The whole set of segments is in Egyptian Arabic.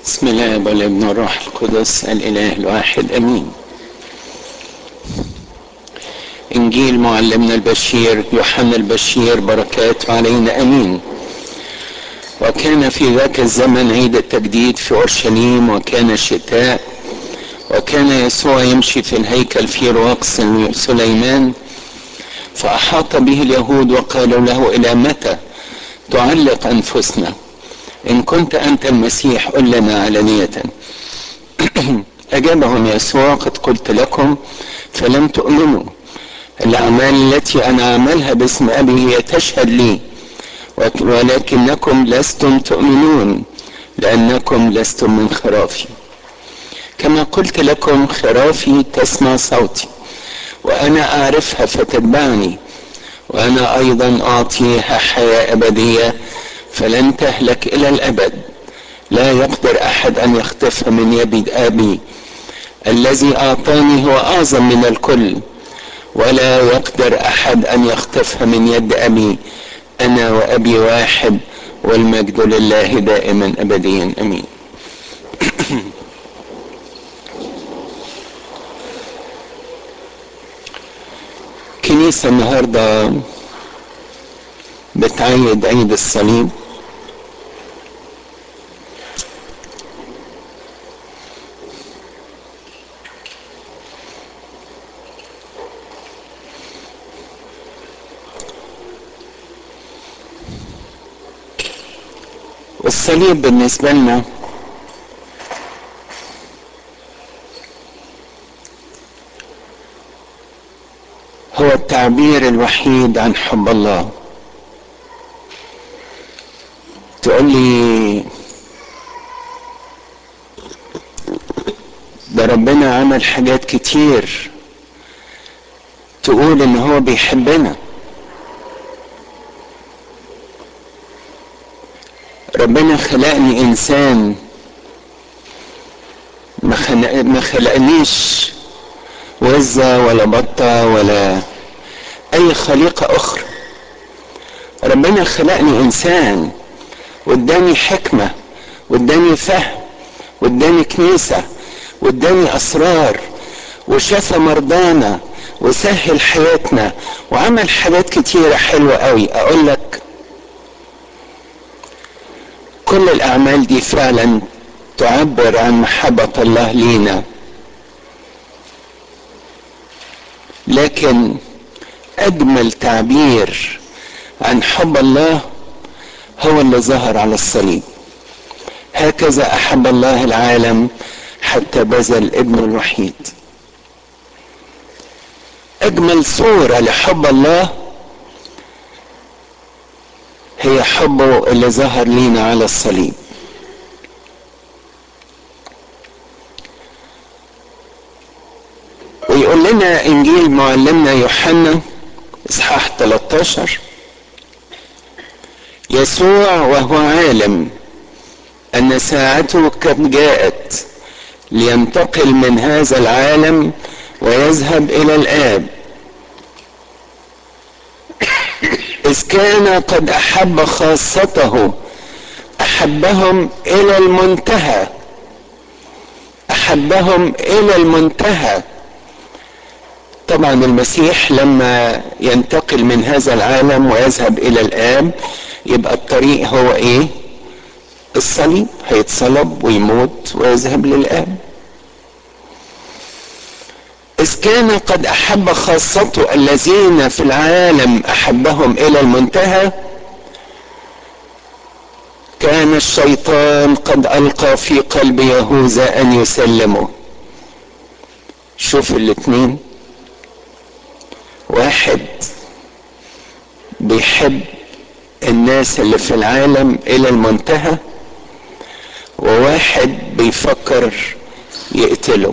بسم الله والابن والروح القدس الاله الواحد امين انجيل معلمنا البشير يوحنا البشير بركاته علينا امين وكان في ذاك الزمن عيد التجديد في اورشليم وكان الشتاء وكان يسوع يمشي في الهيكل في رقص سليمان فاحاط به اليهود وقالوا له الى متى تعلق انفسنا ان كنت انت المسيح قل لنا علانيه اجابهم يسوع قد قلت لكم فلم تؤمنوا الاعمال التي انا اعملها باسم ابي هي تشهد لي ولكنكم لستم تؤمنون لانكم لستم من خرافي كما قلت لكم خرافي تسمع صوتي وانا اعرفها فتتبعني وانا ايضا اعطيها حياه ابديه فلن تهلك الى الابد لا يقدر احد ان يختفها من يد ابي الذي اعطاني هو اعظم من الكل ولا يقدر احد ان يختفها من يد ابي انا وابي واحد والمجد لله دائما ابديا امين كنيسة النهاردة بتعيد عيد الصليب والصليب بالنسبة لنا هو التعبير الوحيد عن حب الله تقول لي ده ربنا عمل حاجات كتير تقول ان هو بيحبنا ربنا خلقني انسان ما, خلق ما خلقنيش وزة ولا بطة ولا اي خليقة اخرى ربنا خلقني انسان واداني حكمة واداني فهم واداني كنيسة واداني اسرار وشفى مرضانا وسهل حياتنا وعمل حاجات كتيرة حلوة قوي اقول لك كل الاعمال دي فعلا تعبر عن محبة الله لينا لكن اجمل تعبير عن حب الله هو اللي ظهر على الصليب هكذا احب الله العالم حتى بذل ابنه الوحيد اجمل صورة لحب الله هي حبه اللي ظهر لينا على الصليب ويقول لنا انجيل معلمنا يوحنا اصحاح 13 يسوع وهو عالم ان ساعته قد جاءت لينتقل من هذا العالم ويذهب الى الاب اذ كان قد احب خاصته احبهم الى المنتهى احبهم الى المنتهى طبعا المسيح لما ينتقل من هذا العالم ويذهب الى الاب يبقى الطريق هو ايه الصليب هيتصلب ويموت ويذهب للاب إذ كان قد أحب خاصته الذين في العالم أحبهم إلى المنتهى كان الشيطان قد ألقى في قلب يهوذا أن يسلمه شوف الاتنين واحد بيحب الناس اللي في العالم إلى المنتهى وواحد بيفكر يقتله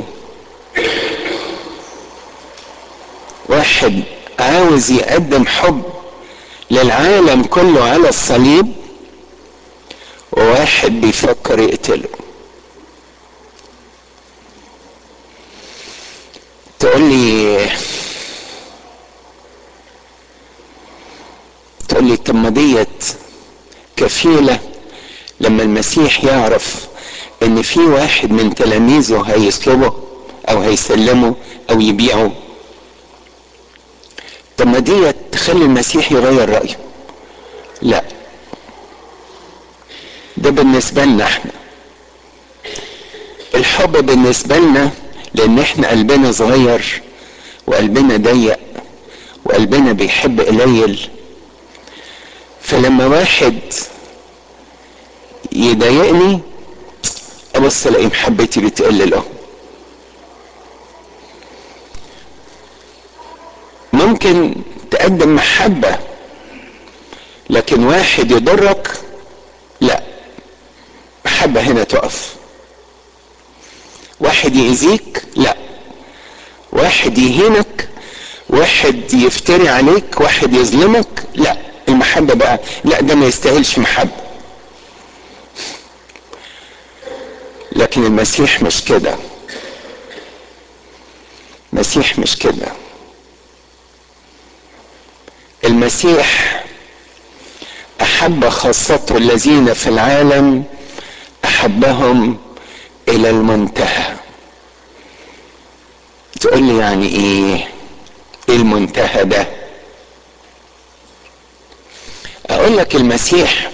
واحد عاوز يقدم حب للعالم كله على الصليب وواحد بيفكر يقتله تقول لي تقول لي طب ما ديت كفيله لما المسيح يعرف ان في واحد من تلاميذه هيسلبه او هيسلمه او يبيعه طب ما دي تخلي المسيح يغير رايه لا ده بالنسبه لنا احنا الحب بالنسبه لنا لان احنا قلبنا صغير وقلبنا ضيق وقلبنا بيحب قليل فلما واحد يضايقني ابص الاقي محبتي بتقل له ممكن تقدم محبة لكن واحد يضرك لا محبة هنا تقف واحد يأذيك لا واحد يهينك واحد يفتري عليك واحد يظلمك لا المحبة بقى لا ده ما يستاهلش محبة لكن المسيح مش كده المسيح مش كده المسيح احب خاصته الذين في العالم احبهم الى المنتهى تقول لي يعني ايه ايه المنتهى ده اقول لك المسيح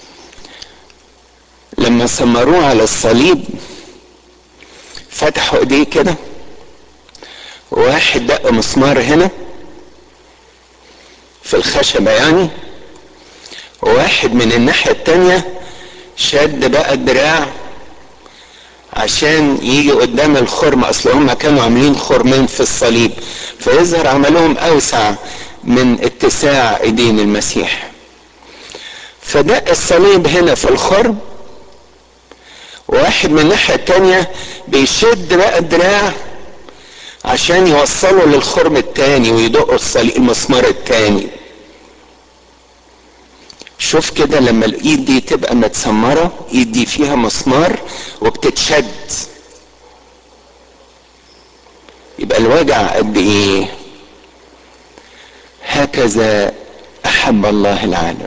لما سمروه على الصليب فتحوا ايديه كده واحد دق مسمار هنا في الخشبة يعني وواحد من الناحية التانية شد بقى الدراع عشان يجي قدام الخرم اصل هم كانوا عاملين خرمين في الصليب فيظهر عملهم اوسع من اتساع ايدين المسيح فدق الصليب هنا في الخرم واحد من الناحية التانية بيشد بقى الدراع عشان يوصلوا للخرم التاني ويدقوا الصليب المسمار التاني شوف كده لما الايد دي تبقى متسمرة ايد دي فيها مسمار وبتتشد يبقى الوجع قد ايه هكذا احب الله العالم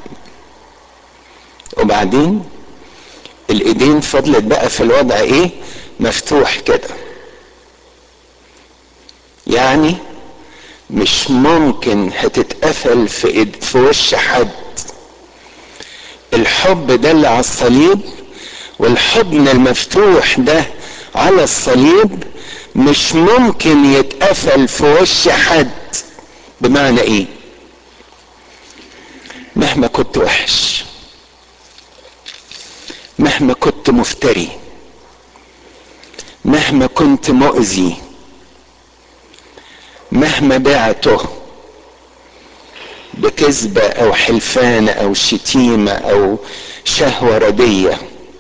وبعدين الايدين فضلت بقى في الوضع ايه مفتوح كده يعني مش ممكن هتتقفل في إيد في وش حد الحب ده اللي على الصليب والحضن المفتوح ده على الصليب مش ممكن يتقفل في وش حد بمعنى ايه مهما كنت وحش مهما كنت مفتري مهما كنت مؤذي مهما بعته بكذبة او حلفان او شتيمة او شهوة ردية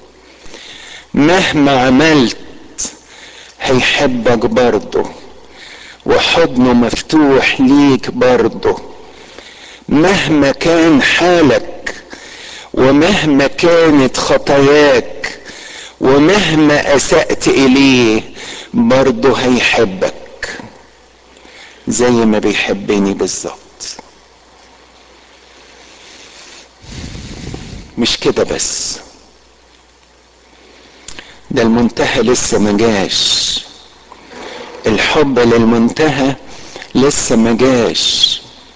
مهما عملت هيحبك برضه وحضنه مفتوح ليك برضه مهما كان حالك ومهما كانت خطاياك ومهما اسأت اليه برضه هيحبك زي ما بيحبني بالظبط مش كده بس ده المنتهى لسه ما جاش الحب للمنتهى لسه ما جاش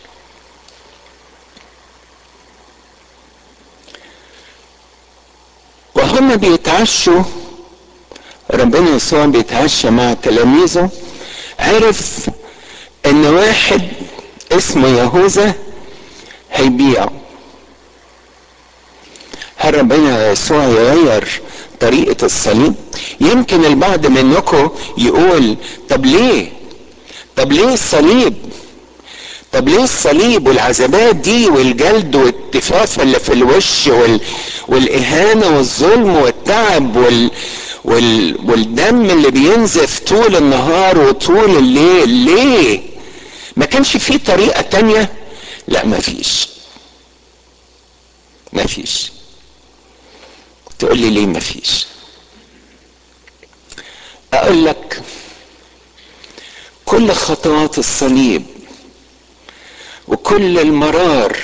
وهم بيتعشوا ربنا يسوع بيتعشى مع تلاميذه عرف ان واحد اسمه يهوذا هيبيعه هل ربنا يسوع يغير طريقة الصليب يمكن البعض منكم يقول طب ليه طب ليه الصليب طب ليه الصليب والعذابات دي والجلد والتفاف اللي في الوش وال... والاهانة والظلم والتعب وال... وال... والدم اللي بينزف طول النهار وطول الليل ليه ما كانش في طريقة تانية لا ما فيش ما فيش تقول لي ليه ما فيش اقول لك كل خطوات الصليب وكل المرار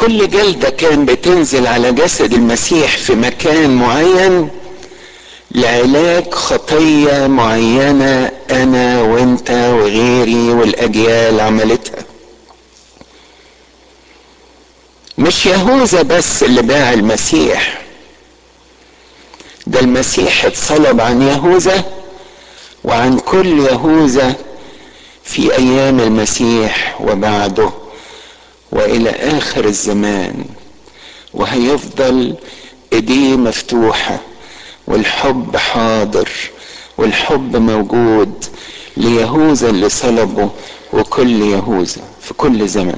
كل جلدة كان بتنزل على جسد المسيح في مكان معين لعلاج خطية معينة أنا وأنت وغيري والأجيال عملتها مش يهوذا بس اللي باع المسيح ده المسيح اتصلب عن يهوذا وعن كل يهوذا في ايام المسيح وبعده والى اخر الزمان وهيفضل ايديه مفتوحه والحب حاضر والحب موجود ليهوذا اللي صلبه وكل يهوذا في كل زمن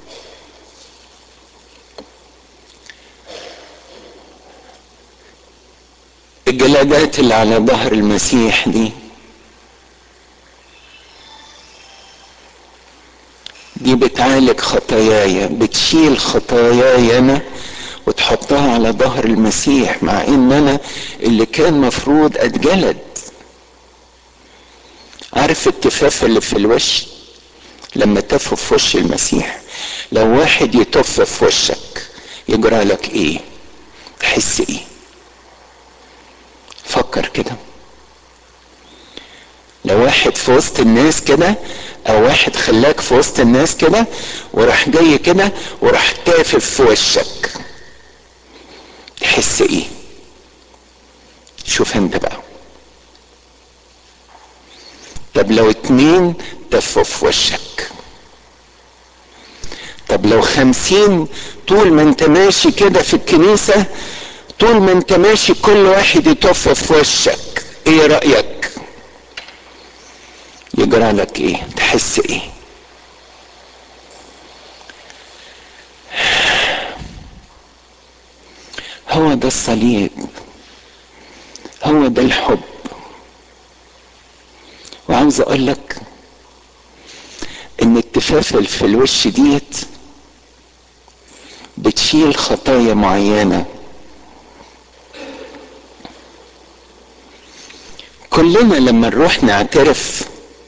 الجلادات اللي على ظهر المسيح دي دي بتعالج خطاياي بتشيل خطاياي انا وتحطها على ظهر المسيح مع ان انا اللي كان مفروض اتجلد عارف التفاف اللي في الوش لما تف في وش المسيح لو واحد يتف في وشك يجرى لك ايه تحس ايه فكر كده لو واحد في وسط الناس كده او واحد خلاك في وسط الناس كده وراح جاي كده وراح تافف في وشك تحس ايه شوف انت بقى طب لو اتنين تفوا في وشك طب لو خمسين طول ما انت ماشي كده في الكنيسة طول ما انت ماشي كل واحد يتف في وشك ايه رأيك يجرى لك ايه تحس ايه هو ده الصليب هو ده الحب وعاوز اقول لك ان التفاف اللي في الوش ديت بتشيل خطايا معينه كلنا لما نروح نعترف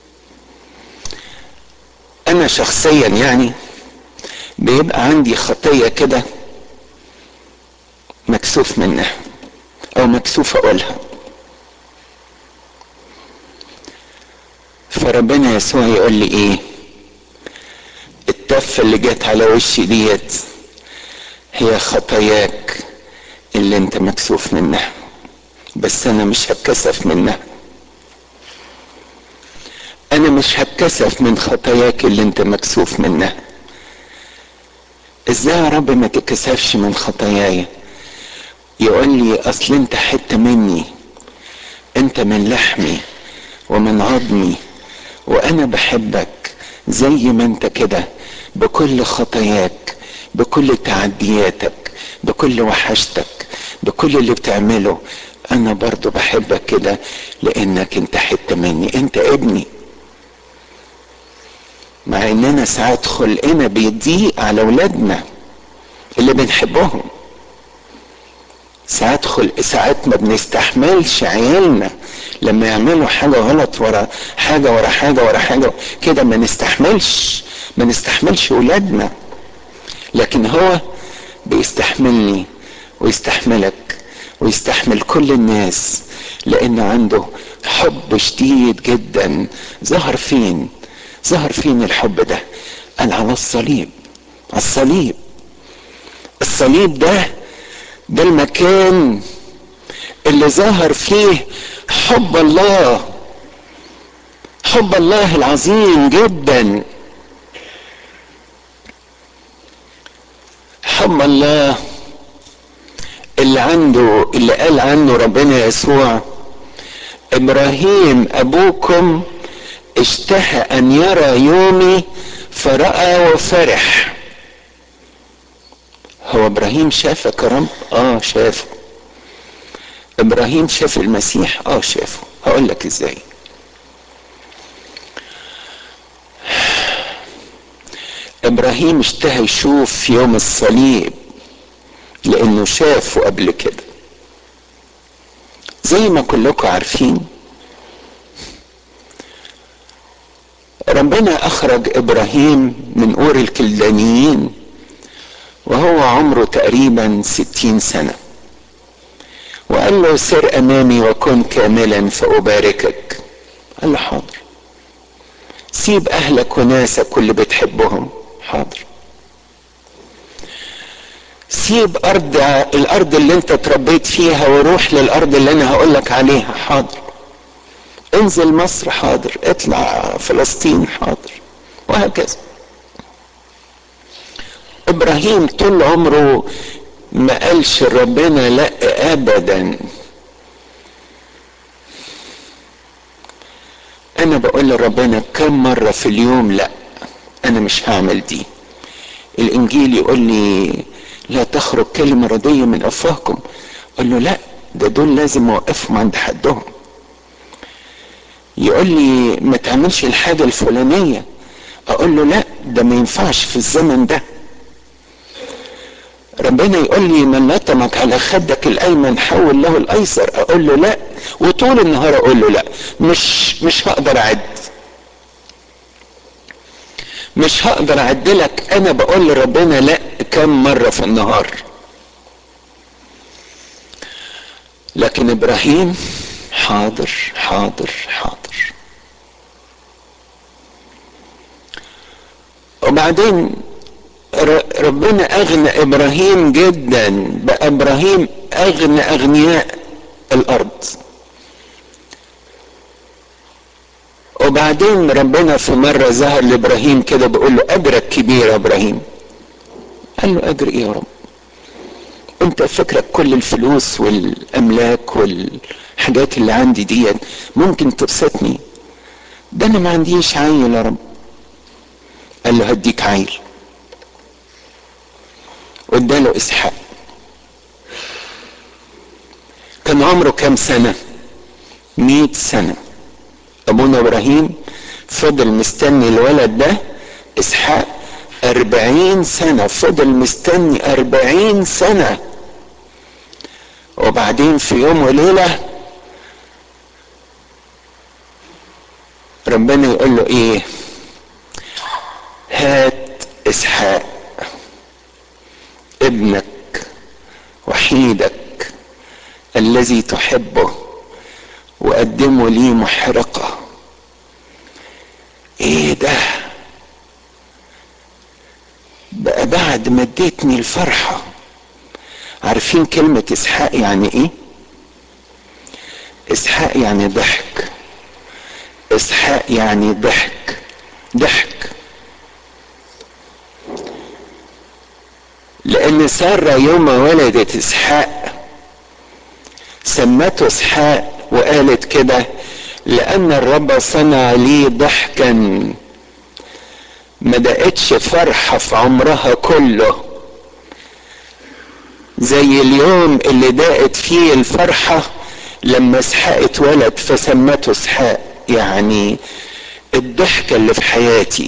انا شخصيا يعني بيبقى عندي خطيه كده مكسوف منها او مكسوف اقولها فربنا يسوع يقول لي ايه التفه اللي جت على وشي ديت هي خطاياك اللي انت مكسوف منها بس انا مش هتكسف منها انا مش هتكسف من خطاياك اللي انت مكسوف منها ازاي يا رب ما تكسفش من خطاياي يقول لي اصل انت حته مني انت من لحمي ومن عظمي وانا بحبك زي ما انت كده بكل خطاياك بكل تعدياتك بكل وحشتك بكل اللي بتعمله انا برضو بحبك كده لانك انت حته مني انت ابني مع اننا ساعات خلقنا بيضيق على اولادنا اللي بنحبهم ساعات خلق ساعات ما بنستحملش عيالنا لما يعملوا حاجه غلط ورا حاجه ورا حاجه ورا حاجه كده ما نستحملش ما نستحملش ولادنا لكن هو بيستحملني ويستحملك ويستحمل كل الناس لانه عنده حب شديد جدا ظهر فين ظهر فين الحب ده قال على الصليب على الصليب الصليب ده ده المكان اللي ظهر فيه حب الله حب الله العظيم جدا حب الله اللي عنده اللي قال عنه ربنا يسوع ابراهيم ابوكم اشتهى ان يرى يومي فراى وفرح هو ابراهيم شافك يا رب اه شافه ابراهيم شاف المسيح اه شافه هقول لك ازاي ابراهيم اشتهى يشوف يوم الصليب لانه شافه قبل كده زي ما كلكم عارفين ربنا اخرج ابراهيم من اور الكلدانيين وهو عمره تقريبا ستين سنة وقال له سر أمامي وكن كاملا فأباركك قال له حاضر سيب أهلك وناسك واللي بتحبهم حاضر سيب أرض الأرض اللي أنت اتربيت فيها وروح للأرض اللي أنا هقولك عليها حاضر انزل مصر حاضر اطلع فلسطين حاضر وهكذا ابراهيم طول عمره ما قالش ربنا لا ابدا انا بقول لربنا كم مرة في اليوم لا انا مش هعمل دي الانجيل يقول لي لا تخرج كلمة ردية من افواهكم اقول له لا ده دول لازم اوقفهم عند حدهم يقول لي ما تعملش الحاجة الفلانية اقول له لا ده ما ينفعش في الزمن ده ربنا يقول لي من لطمك على خدك الايمن حول له الايسر اقول له لا وطول النهار اقول له لا مش مش هقدر اعد مش هقدر اعدلك انا بقول لربنا لا كم مرة في النهار لكن ابراهيم حاضر حاضر حاضر وبعدين ربنا اغنى ابراهيم جدا بقى ابراهيم اغنى اغنياء الارض وبعدين ربنا في مرة ظهر لابراهيم كده بيقول له اجرك كبير يا ابراهيم قال له اجر ايه يا رب انت فكرك كل الفلوس والاملاك والحاجات اللي عندي ديت ممكن تبسطني ده انا ما عنديش عيل يا رب قال له هديك عيل واداله اسحاق كان عمره كام سنة مئة سنة ابونا ابراهيم فضل مستني الولد ده اسحاق اربعين سنة فضل مستني اربعين سنة وبعدين في يوم وليلة ربنا يقول له ايه هات اسحاق ابنك وحيدك الذي تحبه وقدمه لي محرقة ايه ده بقى بعد ما اديتني الفرحة عارفين كلمة اسحاق يعني ايه اسحاق يعني ضحك اسحاق يعني ضحك ضحك لان سارة يوم ولدت اسحاق سمته اسحاق وقالت كده لان الرب صنع لي ضحكا ما دقتش فرحة في عمرها كله زي اليوم اللي دقت فيه الفرحة لما اسحاق اتولد فسمته اسحاق يعني الضحكة اللي في حياتي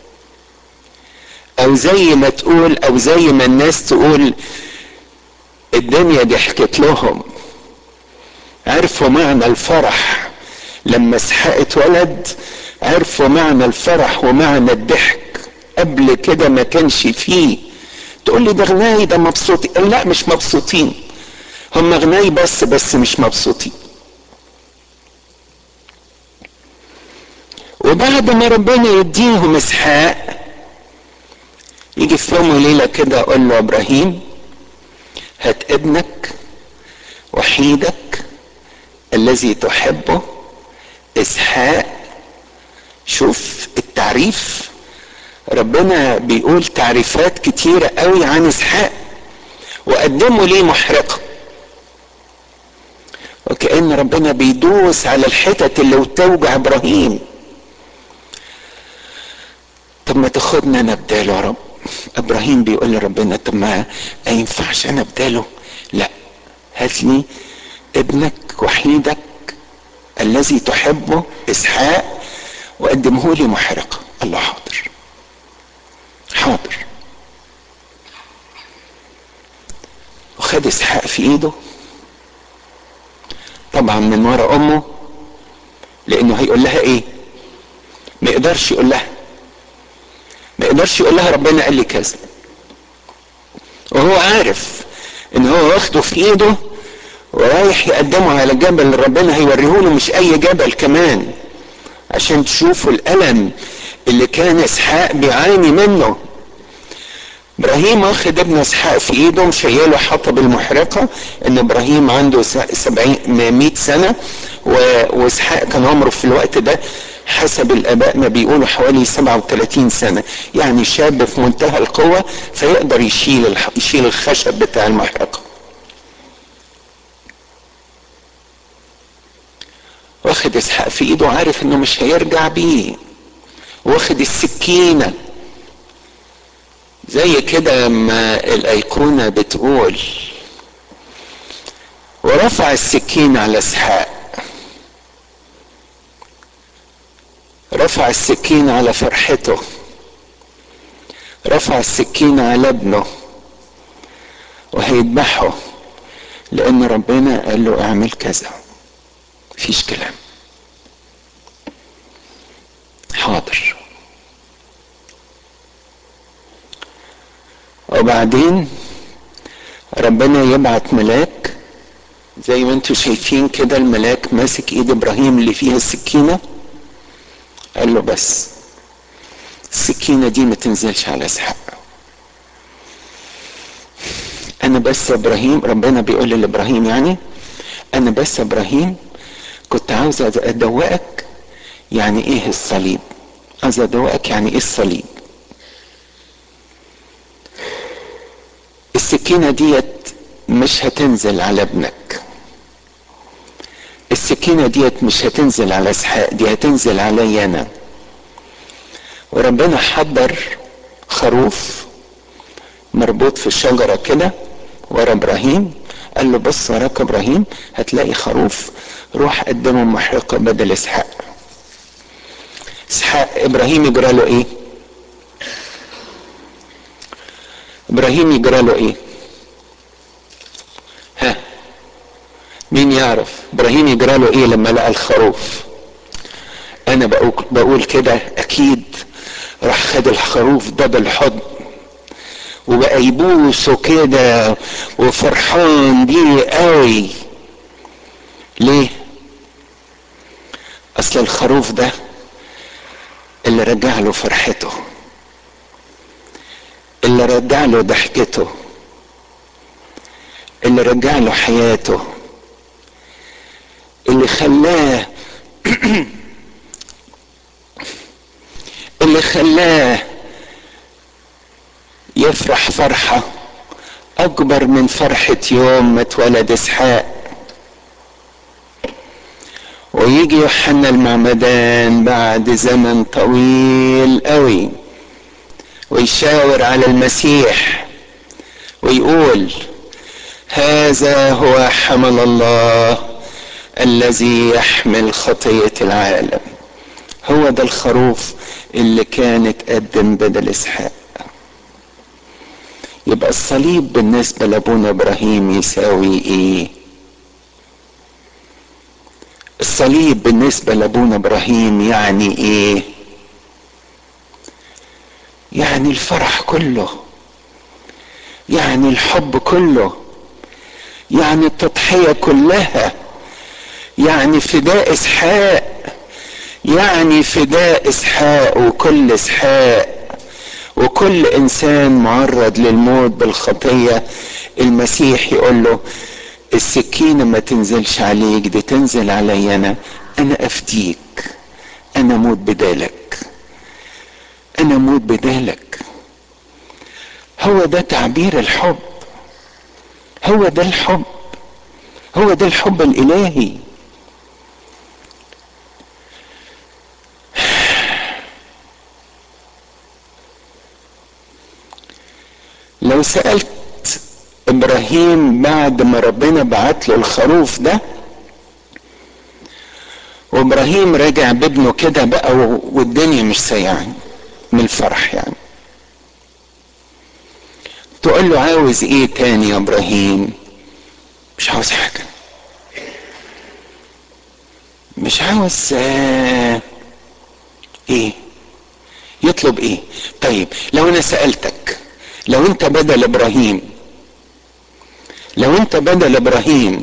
او زي ما تقول او زي ما الناس تقول الدنيا ضحكت لهم عرفوا معنى الفرح لما اسحاق اتولد عرفوا معنى الفرح ومعنى الضحك قبل كده ما كانش فيه تقول لي ده غناي ده مبسوطين لا مش مبسوطين هم غناي بس بس مش مبسوطين وبعد ما ربنا يديهم اسحاق يجي في يوم وليلة كده اقول له ابراهيم هات ابنك وحيدك الذي تحبه اسحاق شوف التعريف ربنا بيقول تعريفات كتيرة قوي عن اسحاق وقدموا ليه محرقة وكأن ربنا بيدوس على الحتت اللي بتوجع ابراهيم طب ما تاخدنا انا بداله يا رب ابراهيم بيقول لربنا طب ما ينفعش انا بداله لا هات لي ابنك وحيدك الذي تحبه اسحاق وقدمه لي محرقة الله حاضر حاضر وخد اسحاق في ايده طبعا من ورا امه لانه هيقول لها ايه ما يقدرش يقول لها ما يقدرش يقول لها ربنا قال لي كذا هو عارف ان هو واخده في ايده ورايح يقدمه على جبل اللي ربنا هيوريهوله مش اي جبل كمان عشان تشوفوا الالم اللي كان اسحاق بيعاني منه ابراهيم واخد ابن اسحاق في ايده مشيله حطب المحرقه ان ابراهيم عنده سبعين مئة سنه واسحاق كان عمره في الوقت ده حسب الاباء ما بيقولوا حوالي 37 سنه يعني شاب في منتهى القوه فيقدر يشيل يشيل الخشب بتاع المحرقه واخد اسحاق في ايده عارف انه مش هيرجع بيه واخد السكينه زي كده ما الايقونه بتقول ورفع السكين على اسحاق رفع السكين على فرحته رفع السكين على ابنه وهيذبحه لان ربنا قال له اعمل كذا مفيش كلام حاضر وبعدين ربنا يبعت ملاك زي ما انتم شايفين كده الملاك ماسك ايد ابراهيم اللي فيها السكينه قال له بس السكينه دي ما تنزلش على اسحاق انا بس يا ابراهيم ربنا بيقول لابراهيم يعني انا بس يا ابراهيم كنت عاوز ادوقك يعني ايه الصليب عاوز ادوقك يعني ايه الصليب السكينة ديت مش هتنزل على ابنك السكينة ديت مش هتنزل على اسحاق دي هتنزل علي انا وربنا حضر خروف مربوط في الشجرة كده ورا ابراهيم قال له بص وراك ابراهيم هتلاقي خروف روح قدمه محرقة بدل اسحاق اسحاق ابراهيم يجرى له ايه ابراهيم يجرى له ايه ها مين يعرف ابراهيم يجرى له ايه لما لقى الخروف انا بقول, بقول كده اكيد راح خد الخروف ده بالحضن وبقى يبوسه كده وفرحان بيه قوي ليه اصل الخروف ده اللي رجع له فرحته اللي رجع له ضحكته اللي رجع له حياته اللي خلاه اللي خلاه يفرح فرحة أكبر من فرحة يوم ما اتولد إسحاق ويجي يوحنا المعمدان بعد زمن طويل قوي ويشاور على المسيح ويقول هذا هو حمل الله الذي يحمل خطية العالم هو ده الخروف اللي كان اتقدم بدل اسحاق يبقى الصليب بالنسبة لابونا ابراهيم يساوي ايه الصليب بالنسبة لابونا ابراهيم يعني ايه يعني الفرح كله يعني الحب كله يعني التضحية كلها يعني فداء اسحاق يعني فداء اسحاق وكل اسحاق وكل انسان معرض للموت بالخطيه المسيح يقول له السكينه ما تنزلش عليك دي تنزل علي انا انا افديك انا موت بدالك انا موت بدالك هو ده تعبير الحب هو ده الحب هو ده الحب الالهي لو سألت ابراهيم بعد ما ربنا بعت له الخروف ده وابراهيم رجع بابنه كده بقى والدنيا مش سيعني من الفرح يعني تقول له عاوز ايه تاني يا ابراهيم مش عاوز حاجه مش عاوز آه ايه يطلب ايه طيب لو انا سالتك لو انت بدل ابراهيم لو انت بدل ابراهيم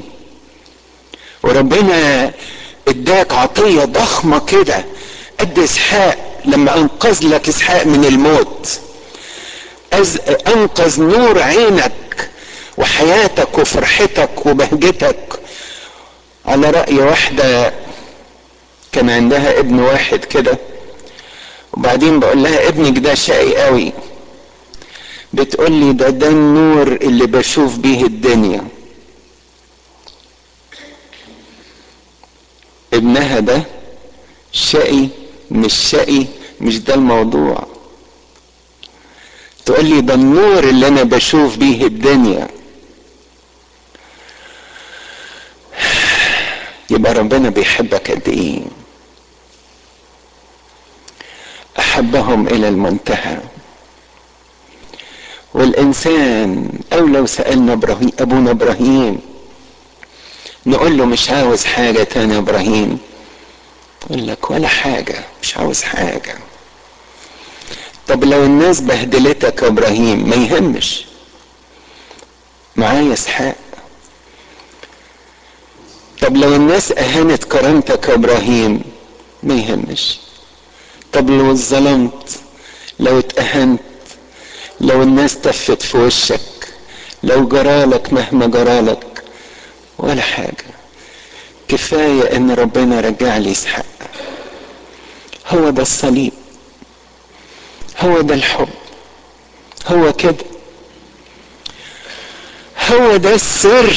وربنا اداك عطية ضخمة كده قد اسحاق لما انقذ لك اسحاق من الموت أز انقذ نور عينك وحياتك وفرحتك وبهجتك على رأي واحدة كان عندها ابن واحد كده وبعدين بقول لها ابنك ده شقي قوي بتقول لي ده ده النور اللي بشوف بيه الدنيا ابنها ده شقي مش شقي مش ده الموضوع تقول لي ده النور اللي انا بشوف بيه الدنيا يبقى ربنا بيحبك قد ايه احبهم الى المنتهى والانسان او لو سالنا ابراهيم ابونا ابراهيم نقول له مش عاوز حاجه تاني يا ابراهيم يقول لك ولا حاجه مش عاوز حاجه طب لو الناس بهدلتك يا ابراهيم ما يهمش معايا اسحاق طب لو الناس اهانت كرامتك يا ابراهيم ما يهمش طب لو اتظلمت لو اتأهنت لو الناس تفت في وشك لو جرالك مهما جرالك ولا حاجة كفاية ان ربنا رجع لي اسحاق هو ده الصليب هو ده الحب هو كده هو ده السر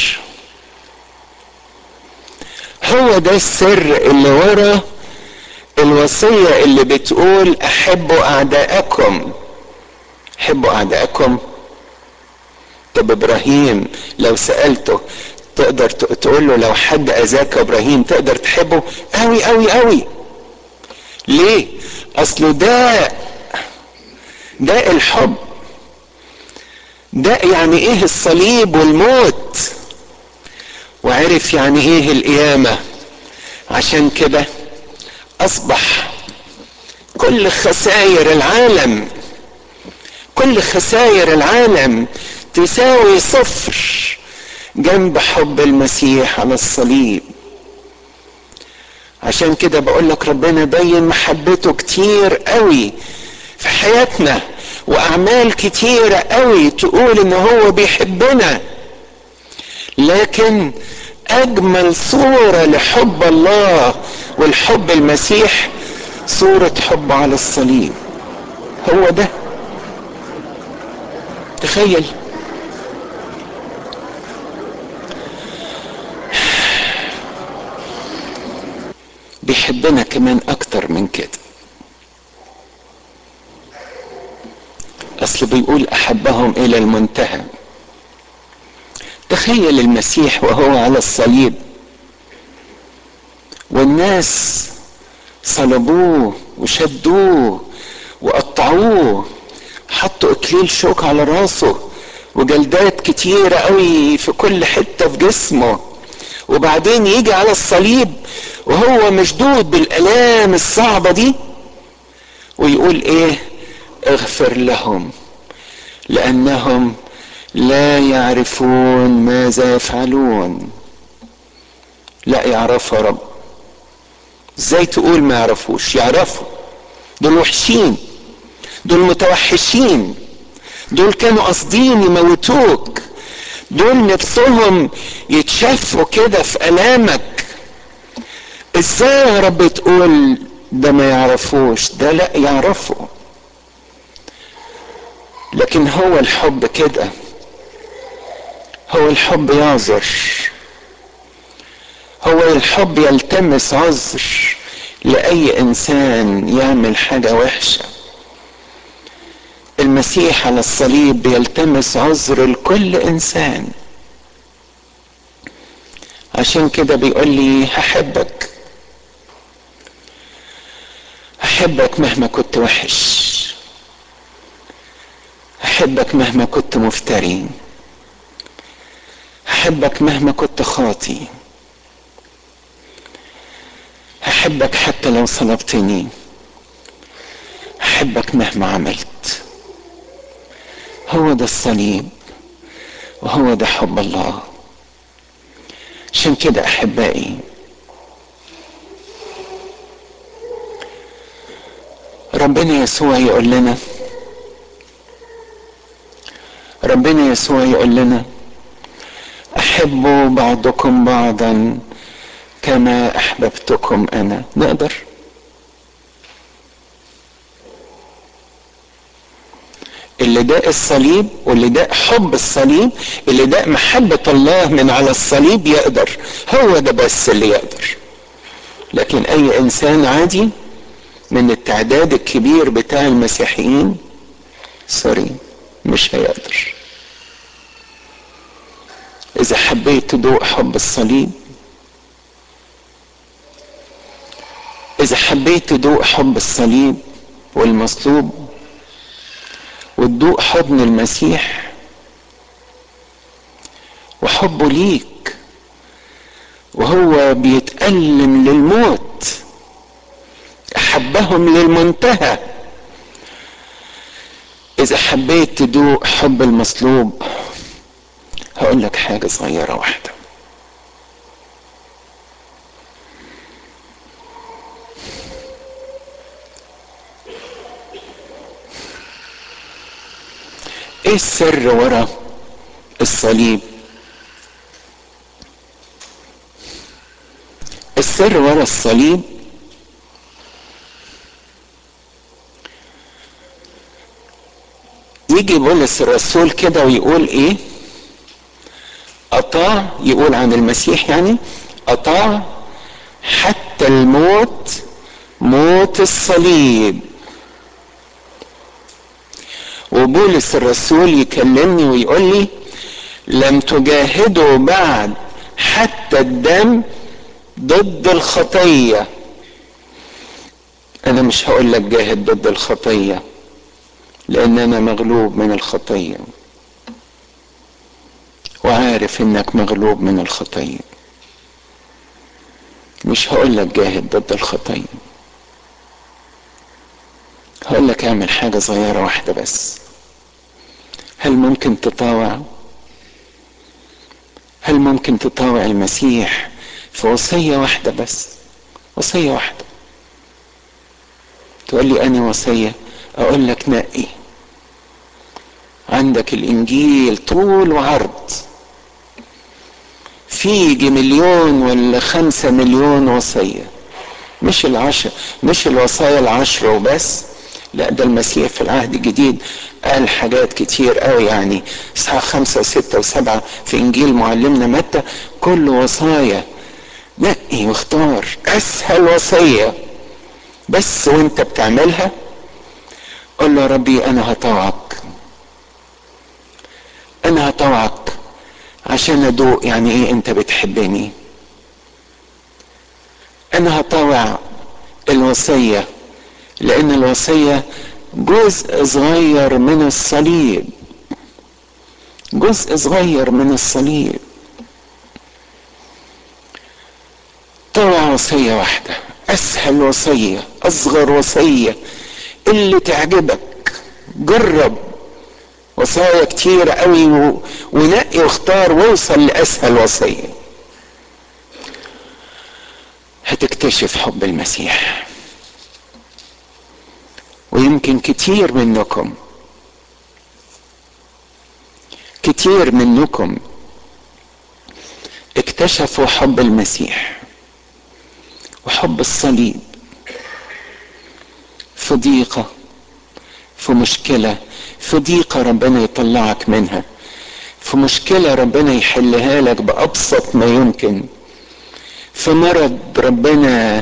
هو ده السر اللي ورا الوصية اللي بتقول احبوا اعداءكم حبوا اعداءكم طب ابراهيم لو سألته تقدر تقول له لو حد اذاك ابراهيم تقدر تحبه قوي قوي قوي ليه اصله ده ده الحب ده يعني ايه الصليب والموت وعرف يعني ايه القيامة عشان كده اصبح كل خسائر العالم كل خسائر العالم تساوي صفر جنب حب المسيح على الصليب عشان كده بقول لك ربنا بين محبته كتير قوي في حياتنا واعمال كتيرة قوي تقول ان هو بيحبنا لكن اجمل صورة لحب الله والحب المسيح صورة حب على الصليب هو ده تخيل بيحبنا كمان اكتر من كده اصل بيقول احبهم الى المنتهى تخيل المسيح وهو على الصليب والناس صلبوه وشدوه وقطعوه حطوا اكليل شوك على راسه وجلدات كتيرة قوي في كل حتة في جسمه وبعدين يجي على الصليب وهو مشدود بالالام الصعبة دي ويقول ايه اغفر لهم لانهم لا يعرفون ماذا يفعلون لا يعرفوا رب ازاي تقول ما يعرفوش يعرفوا دول وحشين دول متوحشين دول كانوا قاصدين يموتوك دول نفسهم يتشافوا كده في الامك ازاي يا رب تقول ده ما يعرفوش ده لا يعرفوا لكن هو الحب كده هو الحب يعذر هو الحب يلتمس عذر لاي انسان يعمل حاجه وحشه المسيح على الصليب بيلتمس عذر لكل انسان عشان كده بيقول لي هحبك هحبك مهما كنت وحش هحبك مهما كنت مفتري هحبك مهما كنت خاطي هحبك حتى لو صلبتني هحبك مهما عملت هو ده الصليب وهو ده حب الله عشان كده احبائي ربنا يسوع يقول لنا ربنا يسوع يقول لنا احبوا بعضكم بعضا كما احببتكم انا نقدر اللي ده الصليب واللي ده حب الصليب اللي ده محبة الله من على الصليب يقدر هو ده بس اللي يقدر لكن اي انسان عادي من التعداد الكبير بتاع المسيحيين سوري مش هيقدر اذا حبيت تدوق حب الصليب اذا حبيت تدوق حب الصليب والمصلوب وتدوق حضن المسيح وحبه ليك وهو بيتألم للموت أحبهم للمنتهى إذا حبيت تدوق حب المصلوب هقول لك حاجة صغيرة واحدة ايه السر ورا الصليب السر ورا الصليب يجي بولس الرسول كده ويقول ايه اطاع يقول عن المسيح يعني اطاع حتى الموت موت الصليب وبولس الرسول يكلمني ويقول لي لم تجاهدوا بعد حتى الدم ضد الخطية انا مش هقول لك جاهد ضد الخطية لان انا مغلوب من الخطية وعارف انك مغلوب من الخطية مش هقول لك جاهد ضد الخطية هقول لك اعمل حاجة صغيرة واحدة بس هل ممكن تطاوع هل ممكن تطاوع المسيح في وصية واحدة بس وصية واحدة تقول لي أنا وصية أقول لك نقي عندك الإنجيل طول وعرض في يجي مليون ولا خمسة مليون وصية مش العشر مش الوصايا العشرة وبس لا ده المسيح في العهد الجديد قال حاجات كتير قوي يعني اصحاح خمسة وستة وسبعة في انجيل معلمنا متى كل وصايا نقي واختار اسهل وصية بس وانت بتعملها قول له يا ربي انا هطوعك انا هطوعك عشان ادوق يعني ايه انت بتحبني انا هطوع الوصيه لان الوصيه جزء صغير من الصليب جزء صغير من الصليب طوع وصيه واحده اسهل وصيه اصغر وصيه اللي تعجبك جرب وصايا كتير قوي و... ونقي واختار واوصل لاسهل وصيه هتكتشف حب المسيح ويمكن كتير منكم كتير منكم اكتشفوا حب المسيح وحب الصليب في ضيقة في مشكلة في ضيقة ربنا يطلعك منها في مشكلة ربنا يحلها لك بأبسط ما يمكن في مرض ربنا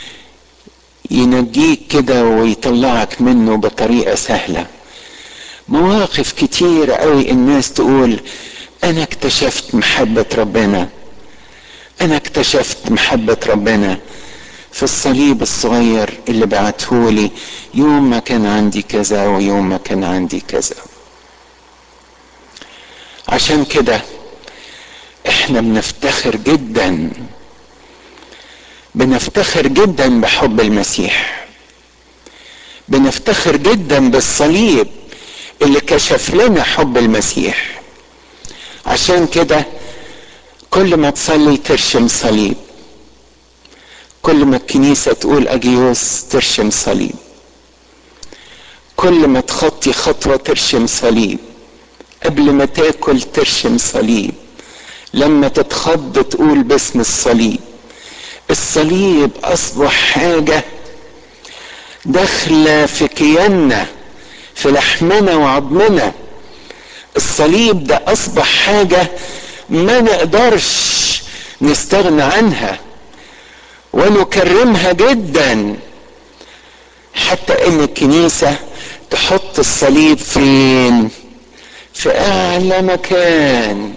ينجيك كده ويطلعك منه بطريقة سهلة مواقف كتيرة قوي الناس تقول انا اكتشفت محبة ربنا انا اكتشفت محبة ربنا في الصليب الصغير اللي بعتهولي يوم ما كان عندي كذا ويوم ما كان عندي كذا عشان كده احنا بنفتخر جدا بنفتخر جدا بحب المسيح بنفتخر جدا بالصليب اللي كشف لنا حب المسيح عشان كده كل ما تصلي ترشم صليب كل ما الكنيسة تقول أجيوس ترشم صليب كل ما تخطي خطوة ترشم صليب قبل ما تاكل ترشم صليب لما تتخض تقول باسم الصليب الصليب أصبح حاجة داخلة في كياننا في لحمنا وعظمنا الصليب ده أصبح حاجة ما نقدرش نستغنى عنها ونكرمها جدا حتى ان الكنيسة تحط الصليب فين في اعلى مكان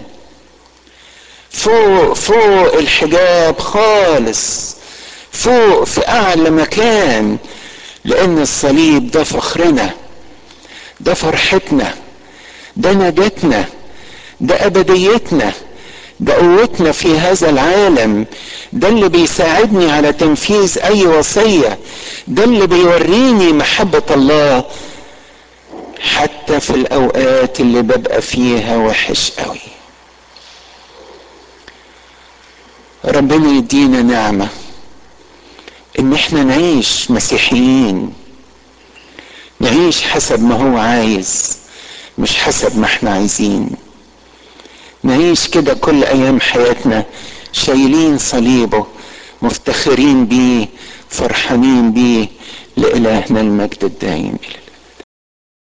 فوق فوق الحجاب خالص فوق في اعلى مكان لان الصليب ده فخرنا ده فرحتنا ده نجاتنا ده ابديتنا ده قوتنا في هذا العالم ده اللي بيساعدني على تنفيذ اي وصيه ده اللي بيوريني محبه الله حتى في الاوقات اللي ببقى فيها وحش قوي ربنا يدينا نعمه ان احنا نعيش مسيحيين نعيش حسب ما هو عايز مش حسب ما احنا عايزين نعيش كده كل ايام حياتنا شايلين صليبه مفتخرين بيه فرحانين بيه لالهنا المجد الدائم الى